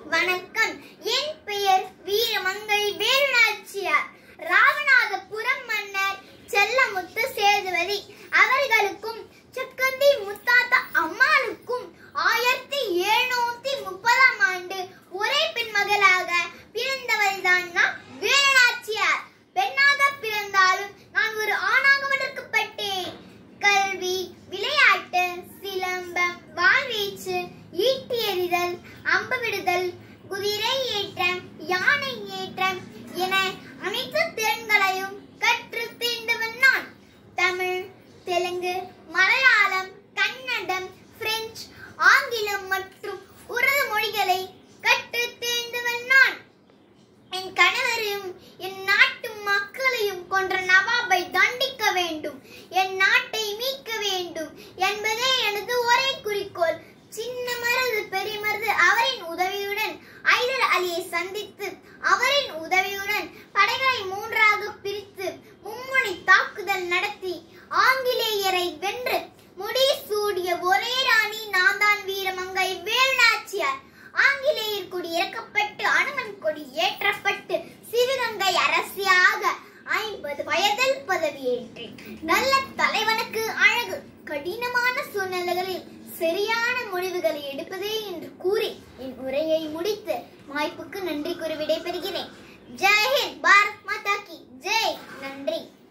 வணக்கம் என் பெயர் வீரமங்கை வேலுநாச்சியார் ராமநாதபுரம் மன்னர் செல்லமுத்து சேதுபதி அவர்களுக்கும் சக்கந்தி முத்தாத்தா அம்மாளுக்கும் ஆயிரத்தி எழுநூத்தி முப்பதாம் ஆண்டு ஒரே பெண் மகளாக பிறந்தவள் தான் நான் வேலுநாச்சியார் பெண்ணாக பிறந்தாலும் நான் ஒரு ஆணாக வளர்க்கப்பட்டேன் கல்வி விளையாட்டு சிலம்பம் வாழ்வீச்சு ஈட்டி எறிதல் அம்பு விடுதல் குதிரை ஏற்றம் யானை ஏற்றம் என அனைத்து திறன்களையும் கற்று தேர்ந்தவன் நான் தமிழ் தெலுங்கு மலையாளம் கன்னடம் பிரெஞ்சு ஆங்கிலம் மற்றும் உருது மொழிகளை கற்று தேர்ந்தவன் நான் என் கணவரையும் என் நாட்டு மக்களையும் கொன்ற நவாபை தண்டிக்க வேண்டும் என் நாட்டை மீட்க வேண்டும் என்பதே எனது ஒரே குறிக்கோள் சின்ன மருது பெரிய மருது அவரின் உதவியுடன் ஐதர் அலியை சந்தித்து அவரின் உதவியுடன் படைகளை மூன்றாக பிரித்து மும்முனை தாக்குதல் நடத்தி ஆங்கிலேயரை வென்று முடிசூடிய ஒரே ராணி நான் தான் வீரமங்கை வேலுநாச்சியார் ஆங்கிலேயர் கொடி இறக்கப்பட்டு அனுமன் கொடி ஏற்றப்பட்டு சிவகங்கை அரசியாக ஐம்பது வயதில் பதவியேற்றேன் நல்ல தலைவனுக்கு அழகு கடினமான சூழ்நிலைகளில் சரியான முடிவுகளை எடுப்பதே என்று கூறி என் உரையை முடித்து வாய்ப்புக்கு நன்றி கூறி விடைபெறுகிறேன் ஜெய் ஹிந்த் பாரத் மாதா கி ஜெய் நன்றி